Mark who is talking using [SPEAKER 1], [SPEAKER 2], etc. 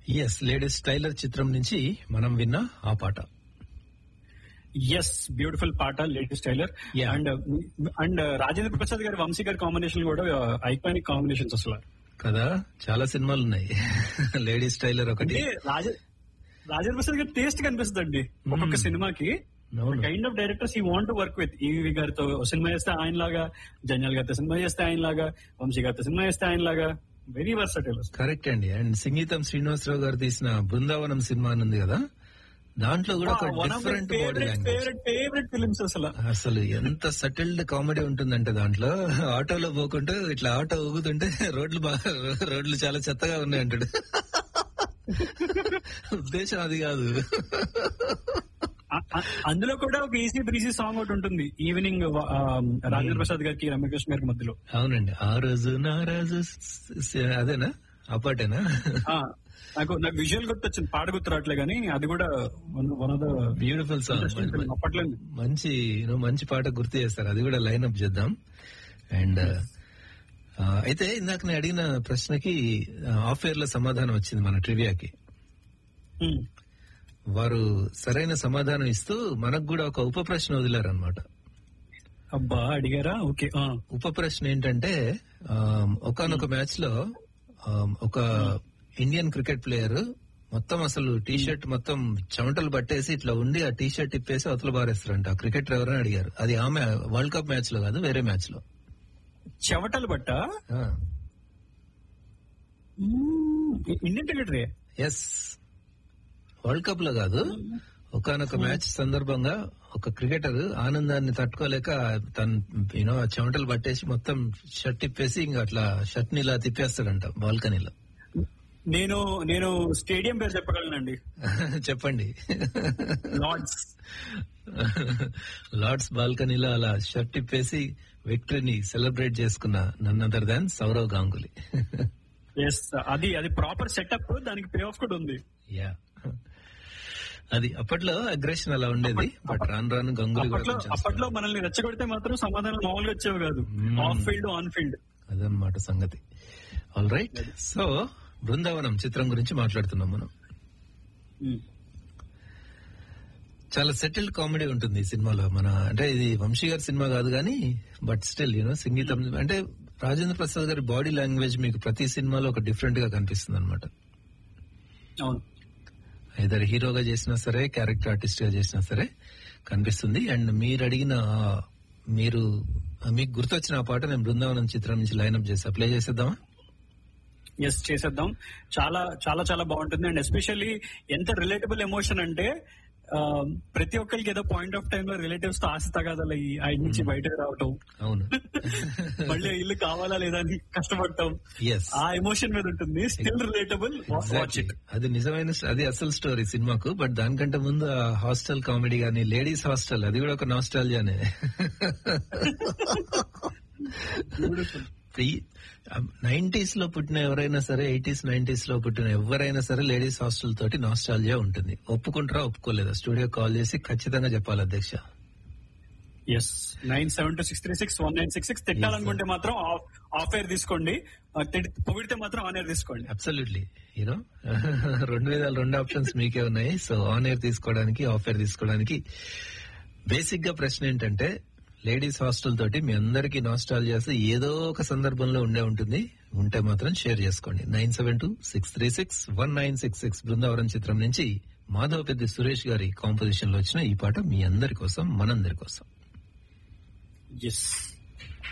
[SPEAKER 1] Yes ladies tailor చిత్రం నుంచి మనం విన్న ఆ పాట
[SPEAKER 2] ఎస్ బ్యూటిఫుల్ పాట latest trailer
[SPEAKER 1] Yeah.
[SPEAKER 2] And and Rajendra Prasad గారి వంశీ గారి కాంబినేషన్ కూడా ఐకానిక్ కాంబినేషన్స్ అసలు
[SPEAKER 1] కదా చాలా సినిమాలు ఉన్నాయి లేడీస్ టైలర్ ఒకటి
[SPEAKER 2] అంటే రాజ రాజేంద్ర ప్రసాద్ గారి టేస్ట్ కనిపిస్తుంది అండి ఒక్కొక్క సినిమాకి
[SPEAKER 1] అవును.
[SPEAKER 2] కైండ్ ఆఫ్ డైరెక్టర్స్ ఈ want to work with E V గారితో సినిమా చేస్తే ఆయన లాగా జంజాల్ గారితో సినిమా చేస్తే ఆయన లాగా వంశీ గారితో సినిమా చేస్తే ఆయన లాగా వెరీ వర్సటైల్
[SPEAKER 1] కరెక్ట్ అండి అండ్ సంగీతం శ్రీనివాసరావు గారు తీసిన బృందావనం సినిమా అని ఉంది కదా దాంట్లో కూడా ఒక
[SPEAKER 2] one of my
[SPEAKER 1] different body
[SPEAKER 2] favourite
[SPEAKER 1] language
[SPEAKER 2] favourite favourite films అసలు
[SPEAKER 1] అసలు ఎంత సటిల్డ్ కామెడీ ఉంటుందంటే దాంట్లో ఆటోలో పోకుంటూ ఇట్లా ఆటో ఊగుతుంటే రోడ్లు బాగా రోడ్లు చాలా చెత్తగా ఉన్నాయి అంటాడు ఉద్దేశం అది కాదు
[SPEAKER 2] అ- అ- అందులో కూడా ఒక ఈజీ బ్రీజీ సాంగ్ ఒకటి ఉంటుంది ఈవినింగ్ రాజేంద్ర ప్రసాద్ గారికి రమ్యకృష్ణ గారికి మధ్యలో
[SPEAKER 1] అవునండి ఆ రోజు నా రోజు స- స- అదేనా ఆ పాటేనా
[SPEAKER 2] ఆ, నాకు నాకు విజువల్ గుర్తొచ్చింది పాట గుర్తు రావట్లే కానీ అది కూడా one of the
[SPEAKER 1] beautiful song
[SPEAKER 2] అప్పట్లో
[SPEAKER 1] మంచి you know, మంచి పాట గుర్తు చేస్తారు అది కూడా లైన్ అప్ చేద్దాం అండ్ అయితే ఇందాక నేను అడిగిన ప్రశ్నకి ఆఫ్ ఎయిర్ లో సమాధానం వచ్చింది మన ట్రివియాకి
[SPEAKER 2] ఉమ్.
[SPEAKER 1] వారు సరైన సమాధానం ఇస్తూ మనకు కూడా ఒక ఉప ప్రశ్న వదిలారనమాట
[SPEAKER 2] అబ్బా అడిగారా ఓకే ఆ.
[SPEAKER 1] ఉప ప్రశ్న ఏంటంటే ఒకనొక మ్యాచ్ లో ఆమ్, ఒక ఇండియన్ క్రికెట్ ప్లేయర్ మొత్తం అసలు టీ షర్ట్ మొత్తం చెమటలు పట్టేసి ఇట్లా ఉండి ఆ టీ షర్ట్ ఇప్పేసి అవతల బారేస్తారంట ఆ క్రికెటర్ ఎవరని అడిగారు అది ఆమె వరల్డ్ కప్ మ్యాచ్ లో కాదు వేరే మ్యాచ్ లో
[SPEAKER 2] చెవటలు బట్ట
[SPEAKER 1] ఆ,
[SPEAKER 2] ఇండియన్ క్రికెటరే
[SPEAKER 1] ఎస్ వరల్డ్ కప్ లో కాదు ఒకనొక మ్యాచ్ సందర్భంగా ఒక క్రికెటర్ ఆనందాన్ని తట్టుకోలేక తన యూనో చెమటలు పట్టేసి మొత్తం షర్ట్ తిప్పేసి ఇంకా అట్లా షర్ట్ ని ఇలా తిప్పేస్తాడంట బాల్కనీలో
[SPEAKER 2] నేను నేను స్టేడియం పేరు చెప్పగలనండి
[SPEAKER 1] చెప్పండి
[SPEAKER 2] లార్డ్స్
[SPEAKER 1] లార్డ్స్ బాల్కనీలో అలా షర్ట్ తిప్పేసి విక్టరీని సెలబ్రేట్ చేసుకున్న none other than Sourav Ganguly
[SPEAKER 2] yes అది అది ప్రాపర్ సెటప్ దానికి పే ఆఫ్ కూడా ఉంది
[SPEAKER 1] యా అది అప్పట్లో అగ్రెషన్ అలా ఉండేది బట్ రాను రాను గంగులీ కూడా
[SPEAKER 2] అప్పట్లో
[SPEAKER 1] కొంచెం
[SPEAKER 2] అప్పట్లో మనల్ని రెచ్చగొడితే మాత్రం సమాధానం మామూలుగా వచ్చేవి కాదు ఆఫ్ ఫీల్డ్ ఆన్ ఫీల్డ్
[SPEAKER 1] అదనమాట సంగతి ఆల్ రైట్ సో బృందావనం చిత్రం గురించి మాట్లాడుతున్నాం మనం చాలా సెటిల్డ్ కామెడీ ఉంటుంది ఈ సినిమాలో మన అంటే ఇది వంశీ గారి సినిమా కాదు కానీ బట్ స్టిల్ యూనో సంగీతం అంటే రాజేంద్ర ప్రసాద్ గారి బాడీ లాంగ్వేజ్ మీకు ప్రతి సినిమాలో ఒక డిఫరెంట్ గా కనిపిస్తుంది అనమాట
[SPEAKER 2] అవును
[SPEAKER 1] ఐదర్ హీరోగా చేసినా సరే క్యారెక్టర్ ఆర్టిస్ట్ గా చేసినా సరే కనిపిస్తుంది అండ్ మీరు అడిగిన ఆ, మీరు ఆ, మీకు గుర్తొచ్చిన ఆ పాట నేను బృందావనం చిత్రం నుంచి లైన్అప్ చేసా ప్లే చేసేద్దామా
[SPEAKER 2] ఎస్ చేసేద్దాం చాలా చాలా చాలా బాగుంటుంది అండ్ ఎస్పెషల్లీ ఎంత రిలేటబుల్ ఎమోషన్ అంటే ఆ, ప్రతి ఒక్కరికి ఏదో పాయింట్ ఆఫ్ టైం లో రిలేటివ్స్ తో ఆశ తగాదాలు అయ్యి ఆయన నుంచి బయటకు రావటం
[SPEAKER 1] అవును
[SPEAKER 2] మళ్ళీ ఇల్లు కావాలా లేదా అని కష్టపడటం
[SPEAKER 1] ఎస్
[SPEAKER 2] ఆ ఎమోషన్ మీద ఉంటుంది స్టిల్ రిలేటబుల్ వాచ్ ఇట్
[SPEAKER 1] అది నిజమైన అది అసలు స్టోరీ సినిమాకు బట్ దానికంటే ముందు ఆ హాస్టల్ కామెడీ గానీ లేడీస్ హాస్టల్ అది కూడా ఒక నాస్టాలజానే నైన్టీస్ లో పుట్టిన ఎవరైనా సరే ఎయిటీస్ నైన్టీస్ లో పుట్టిన ఎవరైనా సరే లేడీస్ హాస్టల్ తోటి నాస్టాలజియా ఉంటుంది ఒప్పుకుంటారా ఒప్పుకోలేదా స్టూడియో కాల్ చేసి ఖచ్చితంగా చెప్పాలి అధ్యక్ష
[SPEAKER 2] yes nine seven two six three six one nine six six తిట్టాలనుకుంటే మాత్రం ఆఫ్ ఎయిర్ తీసుకోండి ఆ, తిట్- పొగిడితే మాత్రం ఆన్ ఎయిర్ తీసుకోండి
[SPEAKER 1] అబ్సల్యూట్లీ యూనో రెండు విధాలు రెండు ఆప్షన్స్ మీకే ఉన్నాయి సో ఆన్ ఎయిర్ తీసుకోవడానికి ఆఫ్ ఎయిర్ తీసుకోవడానికి బేసిక్ గా ప్రశ్న ఏంటంటే లేడీస్ హాస్టల్ తోటి మీ అందరికి నాస్టాల్ చేస్తే ఏదో ఒక సందర్భంలో ఉండే ఉంటుంది ఉంటే మాత్రం షేర్ చేసుకోండి nine seven two six three six one nine six six Brindavanam చిత్రం నుంచి మాధవ పెద్ద సురేష్ గారి కాంపోజిషన్ లో వచ్చిన ఈ పాట మీ అందరి కోసం మనందరి కోసం
[SPEAKER 2] ఎస్